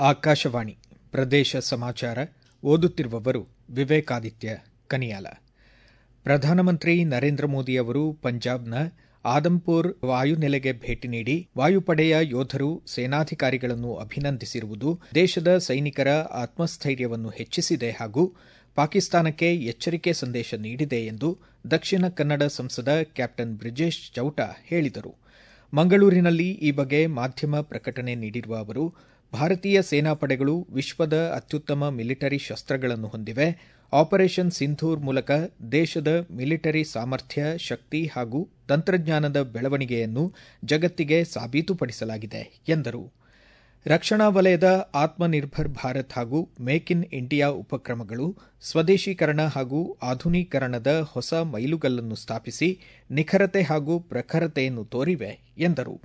ಆಕಾಶವಾಣಿ ಪ್ರದೇಶ ಸಮಾಚಾರ ಓದುತ್ತಿರುವವರು ವಿವೇಕಾದಿತ್ಯ ಕನಿಯಾಲ ಪ್ರಧಾನಮಂತ್ರಿ ನರೇಂದ್ರ ಮೋದಿ ಅವರು ಪಂಜಾಬ್ನ ಆದಂಪುರ್ ವಾಯುನೆಲೆಗೆ ಭೇಟಿ ನೀಡಿ ವಾಯುಪಡೆಯ ಯೋಧರು ಸೇನಾಧಿಕಾರಿಗಳನ್ನು ಅಭಿನಂದಿಸಿರುವುದು ದೇಶದ ಸೈನಿಕರ ಆತ್ಮಸ್ಥೈರ್ಯವನ್ನು ಹೆಚ್ಚಿಸಿದೆ ಹಾಗೂ ಪಾಕಿಸ್ತಾನಕ್ಕೆ ಎಚ್ಚರಿಕೆ ಸಂದೇಶ ನೀಡಿದೆ ಎಂದು ದಕ್ಷಿಣ ಕನ್ನಡ ಸಂಸದ ಕ್ಯಾಪ್ಟನ್ ಬ್ರಿಜೇಶ್ ಚೌಟ ಹೇಳಿದರು ಮಂಗಳೂರಿನಲ್ಲಿ ಈ ಬಗ್ಗೆ ಮಾಧ್ಯಮ ಪ್ರಕಟಣೆ ನೀಡಿರುವ ಅವರು ಭಾರತೀಯ ಸೇನಾಪಡೆಗಳು ವಿಶ್ವದ ಅತ್ಯುತ್ತಮ ಮಿಲಿಟರಿ ಶಸ್ತ್ರಗಳನ್ನು ಹೊಂದಿವೆ ಆಪರೇಷನ್ ಸಿಂಧೂರ್ ಮೂಲಕ ದೇಶದ ಮಿಲಿಟರಿ ಸಾಮರ್ಥ್ಯ ಶಕ್ತಿ ಹಾಗೂ ತಂತ್ರಜ್ಞಾನದ ಬೆಳವಣಿಗೆಯನ್ನು ಜಗತ್ತಿಗೆ ಸಾಬೀತುಪಡಿಸಲಾಗಿದೆ ಎಂದರು ರಕ್ಷಣಾ ವಲಯದ ಆತ್ಮನಿರ್ಭರ್ ಭಾರತ್ ಹಾಗೂ ಮೇಕ್ ಇನ್ ಇಂಡಿಯಾ ಉಪಕ್ರಮಗಳು ಸ್ವದೇಶೀಕರಣ ಹಾಗೂ ಆಧುನೀಕರಣದ ಹೊಸ ಮೈಲುಗಲ್ಲನ್ನು ಸ್ಥಾಪಿಸಿ ನಿಖರತೆ ಹಾಗೂ ಪ್ರಖರತೆಯನ್ನು ತೋರಿವೆ ಎಂದರು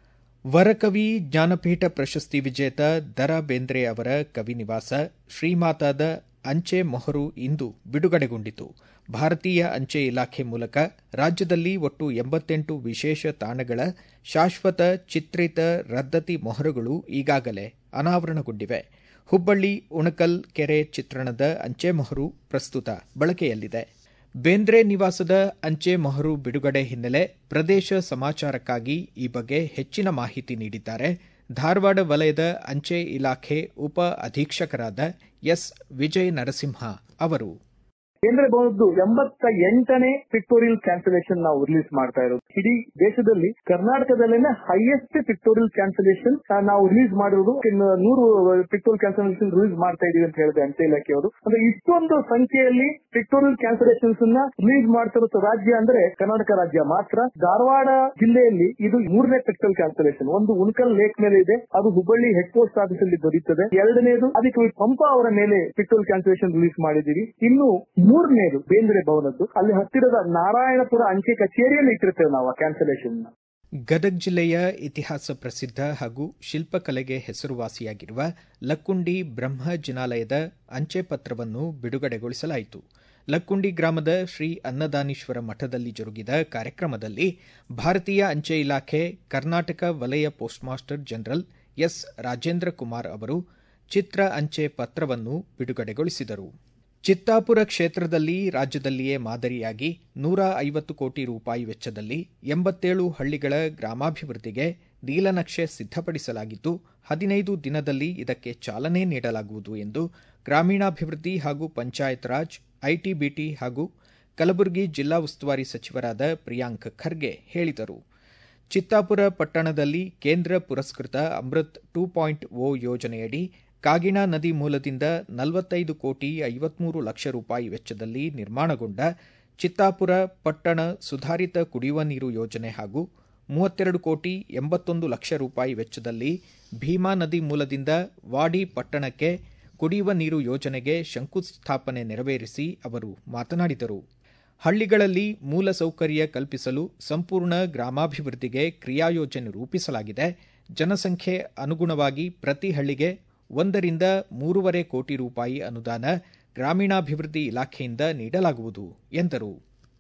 ವರಕವಿ ಜ್ಞಾನಪೀಠ ಪ್ರಶಸ್ತಿ ವಿಜೇತ ದರಾ ಬೇಂದ್ರೆ ಅವರ ಕವಿನಿವಾಸ ಶ್ರೀಮಾತಾದ ಅಂಚೆ ಮೊಹರು ಇಂದು ಬಿಡುಗಡೆಗೊಂಡಿತು ಭಾರತೀಯ ಅಂಚೆ ಇಲಾಖೆ ಮೂಲಕ ರಾಜ್ಯದಲ್ಲಿ ಒಟ್ಟು ಎಂಬತ್ತೆಂಟು ವಿಶೇಷ ತಾಣಗಳ ಶಾಶ್ವತ ಚಿತ್ರಿತ ರದ್ದತಿ ಮೊಹರುಗಳು ಈಗಾಗಲೇ ಅನಾವರಣಗೊಂಡಿವೆ ಹುಬ್ಬಳ್ಳಿ ಉಣಕಲ್ ಕೆರೆ ಚಿತ್ರಣದ ಅಂಚೆ ಮೊಹರು ಪ್ರಸ್ತುತ ಬಳಕೆಯಲ್ಲಿದೆ ಬೇಂದ್ರೆ ನಿವಾಸದ ಅಂಚೆ ಮೊಹರು ಬಿಡುಗಡೆ ಹಿನ್ನೆಲೆ ಪ್ರದೇಶ ಸಮಾಚಾರಕ್ಕಾಗಿ ಈ ಬಗ್ಗೆ ಹೆಚ್ಚಿನ ಮಾಹಿತಿ ನೀಡಿದ್ದಾರೆ ಧಾರವಾಡ ವಲಯದ ಅಂಚೆ ಇಲಾಖೆ ಉಪ ಅಧೀಕ್ಷಕರಾದ ಎಸ್ ವಿಜಯ ನರಸಿಂಹ ಅವರು ಕೇಂದ್ರ ಭವನದ್ದು ಎಂಬತ್ತ ಎಂಟನೇ ಪಿಕ್ಟೋರಿಯಲ್ ಕ್ಯಾನ್ಸಲೇಷನ್ ನಾವು ರಿಲೀಸ್ ಮಾಡ್ತಾ ಇರೋದು ಇಡೀ ದೇಶದಲ್ಲಿ ಕರ್ನಾಟಕದಲ್ಲೇನೆ ಹೈಯೆಸ್ಟ್ ಪಿಕ್ಟೋರಿಯಲ್ ಕ್ಯಾನ್ಸಲೇಷನ್ ನಾವು ರಿಲೀಸ್ ಮಾಡಿರೋದು ನೂರು ಪಿಕ್ಟೋರಿಯಲ್ ಕ್ಯಾನ್ಸಲೇಷನ್ ರಿಲೀಸ್ ಮಾಡ್ತಾ ಇದೀವಿ ಅಂತ ಹೇಳಿದೆ ಅಂಚೆ ಇಲಾಖೆಯವರು ಅಂದ್ರೆ ಇಷ್ಟೊಂದು ಸಂಖ್ಯೆಯಲ್ಲಿ ಪಿಕ್ಟೋರಿಯಲ್ ಕ್ಯಾನ್ಸಲೇಷನ್ಸ್ ನ ರಿಲೀಸ್ ಮಾಡ್ತಿರೋ ರಾಜ್ಯ ಅಂದ್ರೆ ಕರ್ನಾಟಕ ರಾಜ್ಯ ಮಾತ್ರ ಧಾರವಾಡ ಜಿಲ್ಲೆಯಲ್ಲಿ ಇದು ಮೂರನೇ ಪಿಕ್ಟೋರಿಯಲ್ ಕ್ಯಾನ್ಸಲೇಷನ್ ಒಂದು ಉಣಕಲ್ ಲೇಕ್ ಮೇಲೆ ಇದೆ ಅದು ಹುಬ್ಬಳ್ಳಿ ಹೆಡ್ ಪೋಸ್ಟ್ ಆಫೀಸ್ ಅಲ್ಲಿ ದೊರೆಯುತ್ತದೆ ಎರಡನೇದು ಅದಕ್ಕೆ ಪಂಪ ಅವರ ಮೇಲೆ ಪಿಕ್ಟೋರಿಯಲ್ ಕ್ಯಾನ್ಸಲೇಷನ್ ರಿಲೀಸ್ ಮಾಡಿದ್ದೀವಿ ಇನ್ನು ಮೂರನೇದು ಬೇಂದ್ರೆ ಭವನದ್ದು ಅಲ್ಲಿ ಹತ್ತಿರದ ನಾರಾಯಣಪುರ ಅಂಚೆ ಕಚೇರಿಯಲ್ಲಿ ಇಟ್ಟಿರ್ತೇವೆ ನಾವು ಆ ಕ್ಯಾನ್ಸಲೇಷನ್ ಗದಗ ಜಿಲ್ಲೆಯ ಇತಿಹಾಸ ಪ್ರಸಿದ್ಧ ಹಾಗೂ ಶಿಲ್ಪಕಲೆಗೆ ಹೆಸರುವಾಸಿಯಾಗಿರುವ ಲಕ್ಕುಂಡಿ ಬ್ರಹ್ಮ ಜಿನಾಲಯದ ಅಂಚೆ ಪತ್ರವನ್ನು ಬಿಡುಗಡೆಗೊಳಿಸಲಾಯಿತು ಲಕ್ಕುಂಡಿ ಗ್ರಾಮದ ಶ್ರೀ ಅನ್ನದಾನೀಶ್ವರ ಮಠದಲ್ಲಿ ಜರುಗಿದ ಕಾರ್ಯಕ್ರಮದಲ್ಲಿ ಭಾರತೀಯ ಅಂಚೆ ಇಲಾಖೆ ಕರ್ನಾಟಕ ವಲಯ post master general S Rajendra Kumar ಅವರು ಚಿತ್ರ ಅಂಚೆ ಪತ್ರವನ್ನು ಬಿಡುಗಡೆಗೊಳಿಸಿದರು ಚಿತ್ತಾಪುರ ಕ್ಷೇತ್ರದಲ್ಲಿ ರಾಜ್ಯದಲ್ಲಿಯೇ ಮಾದರಿಯಾಗಿ ನೂರ ಐವತ್ತು ಕೋಟಿ ರೂಪಾಯಿ ವೆಚ್ಚದಲ್ಲಿ ಎಂಬತ್ತೇಳು ಹಳ್ಳಿಗಳ ಗ್ರಾಮಾಭಿವೃದ್ಧಿಗೆ ನೀಲನಕ್ಷೆ ಸಿದ್ದಪಡಿಸಲಾಗಿದ್ದು ಹದಿನೈದು ದಿನದಲ್ಲಿ ಇದಕ್ಕೆ ಚಾಲನೆ ನೀಡಲಾಗುವುದು ಎಂದು ಗ್ರಾಮೀಣಾಭಿವೃದ್ಧಿ ಹಾಗೂ ಪಂಚಾಯತ್ ರಾಜ್ ಐಟಿಬಿಟಿ ಹಾಗೂ ಕಲಬುರಗಿ ಜಿಲ್ಲಾ ಉಸ್ತುವಾರಿ ಸಚಿವರಾದ ಪ್ರಿಯಾಂಕ್ ಖರ್ಗೆ ಹೇಳಿದರು ಚಿತ್ತಾಪುರ ಪಟ್ಟಣದಲ್ಲಿ ಕೇಂದ್ರ ಪುರಸ್ಕೃತ ಅಮೃತ್ ಟೂ ಪಾಯಿಂಟ್ ಓ ಯೋಜನೆಯಡಿ ಕಾಗಿಣಾ ನದಿ ಮೂಲದಿಂದ ನಲವತ್ತೈದು ಕೋಟಿ ಐವತ್ಮೂರು ಲಕ್ಷ ರೂಪಾಯಿ ವೆಚ್ಚದಲ್ಲಿ ನಿರ್ಮಾಣಗೊಂಡ ಚಿತ್ತಾಪುರ ಪಟ್ಟಣ ಸುಧಾರಿತ ಕುಡಿಯುವ ನೀರು ಯೋಜನೆ ಹಾಗೂ ಮೂವತ್ತೆರಡು ಕೋಟಿ ಎಂಬತ್ತೊಂದು ಲಕ್ಷ ರೂಪಾಯಿ ವೆಚ್ಚದಲ್ಲಿ ಭೀಮಾ ನದಿ ಮೂಲದಿಂದ ವಾಡಿ ಪಟ್ಟಣಕ್ಕೆ ಕುಡಿಯುವ ನೀರು ಯೋಜನೆಗೆ ಶಂಕುಸ್ಥಾಪನೆ ನೆರವೇರಿಸಿ ಅವರು ಮಾತನಾಡಿದರು ಹಳ್ಳಿಗಳಲ್ಲಿ ಮೂಲಸೌಕರ್ಯ ಕಲ್ಪಿಸಲು ಸಂಪೂರ್ಣ ಗ್ರಾಮಾಭಿವೃದ್ಧಿಗೆ ಕ್ರಿಯಾಯೋಜನೆ ರೂಪಿಸಲಾಗಿದೆ ಜನಸಂಖ್ಯೆ ಅನುಗುಣವಾಗಿ ಪ್ರತಿ ಹಳ್ಳಿಗೆ ಒಂದರಿಂದ ಮೂರುವರೆ ಕೋಟಿ ರೂಪಾಯಿ ಅನುದಾನ ಗ್ರಾಮೀಣಾಭಿವೃದ್ಧಿ ಇಲಾಖೆಯಿಂದ ನೀಡಲಾಗುವುದು ಎಂದರು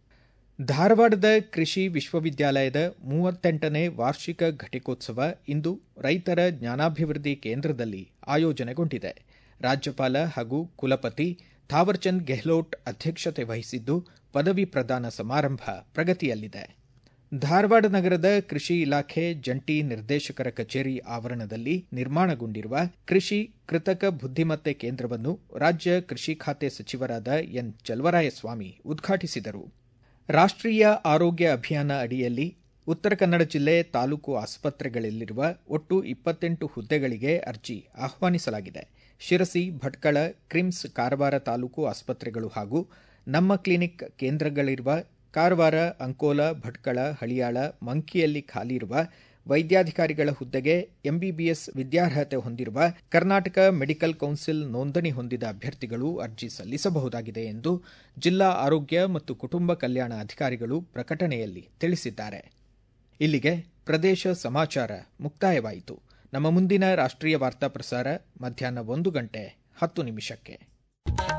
ಧಾರವಾಡದ ಕೃಷಿ ವಿಶ್ವವಿದ್ಯಾಲಯದ ಮೂವತ್ತೆಂಟನೇ ವಾರ್ಷಿಕ ಘಟಿಕೋತ್ಸವ ಇಂದು ರೈತರ ಜ್ಞಾನಾಭಿವೃದ್ಧಿ ಕೇಂದ್ರದಲ್ಲಿ ಆಯೋಜನೆಗೊಂಡಿದೆ ರಾಜ್ಯಪಾಲ ಹಾಗೂ ಕುಲಪತಿ ಥಾವರ್ಚಂದ್ ಗೆಹ್ಲೋಟ್ ಅಧ್ಯಕ್ಷತೆ ವಹಿಸಿದ್ದು ಪದವಿ ಪ್ರದಾನ ಸಮಾರಂಭ ಪ್ರಗತಿಯಲ್ಲಿದೆ ಧಾರವಾಡ ನಗರದ ಕೃಷಿ ಇಲಾಖೆ ಜಂಟಿ ನಿರ್ದೇಶಕರ ಕಚೇರಿ ಆವರಣದಲ್ಲಿ ನಿರ್ಮಾಣಗೊಂಡಿರುವ ಕೃಷಿ ಕೃತಕ ಬುದ್ದಿಮತ್ತೆ ಕೇಂದ್ರವನ್ನು ರಾಜ್ಯ ಕೃಷಿ ಖಾತೆ ಸಚಿವರಾದ ಎನ್ ಚಲವರಾಯಸ್ವಾಮಿ ಉದ್ಘಾಟಿಸಿದರು ರಾಷ್ಟ್ರೀಯ ಆರೋಗ್ಯ ಅಭಿಯಾನ ಅಡಿಯಲ್ಲಿ ಉತ್ತರ ಕನ್ನಡ ಜಿಲ್ಲೆ ತಾಲೂಕು ಆಸ್ಪತ್ರೆಗಳಲ್ಲಿರುವ ಒಟ್ಟು ಇಪ್ಪತ್ತೆಂಟು ಹುದ್ದೆಗಳಿಗೆ ಅರ್ಜಿ ಆಹ್ವಾನಿಸಲಾಗಿದೆ ಶಿರಸಿ ಭಟ್ಕಳ ಕ್ರಿಮ್ಸ್ ಕಾರವಾರ ತಾಲೂಕು ಆಸ್ಪತ್ರೆಗಳು ಹಾಗೂ ನಮ್ಮ ಕ್ಲಿನಿಕ್ ಕೇಂದ್ರಗಳಿರುವ ಕಾರವಾರ ಅಂಕೋಲ ಭಟ್ಕಳ ಹಳಿಯಾಳ ಮಂಕಿಯಲ್ಲಿ ಖಾಲಿ ಇರುವ ವೈದ್ಯಾಧಿಕಾರಿಗಳ ಹುದ್ದೆಗೆ ಎಂಬಿಬಿಎಸ್ ವಿದ್ಯಾರ್ಹತೆ ಹೊಂದಿರುವ ಕರ್ನಾಟಕ ಮೆಡಿಕಲ್ ಕೌನ್ಸಿಲ್ ನೋಂದಣಿ ಹೊಂದಿದ ಅಭ್ಯರ್ಥಿಗಳು ಅರ್ಜಿ ಸಲ್ಲಿಸಬಹುದಾಗಿದೆ ಎಂದು ಜಿಲ್ಲಾ ಆರೋಗ್ಯ ಮತ್ತು ಕುಟುಂಬ ಕಲ್ಯಾಣ ಅಧಿಕಾರಿಗಳು ಪ್ರಕಟಣೆಯಲ್ಲಿ ತಿಳಿಸಿದ್ದಾರೆ ಇಲ್ಲಿಗೆ ಪ್ರದೇಶ ಸಮಾಚಾರ ಮುಕ್ತಾಯವಾಯಿತು ನಮ್ಮ ಮುಂದಿನ ರಾಷ್ಟ್ರೀಯ ವಾರ್ತಾ ಪ್ರಸಾರ ಮಧ್ಯಾಹ್ನ ಒಂದು ಗಂಟೆ ಹತ್ತು ನಿಮಿಷಕ್ಕೆ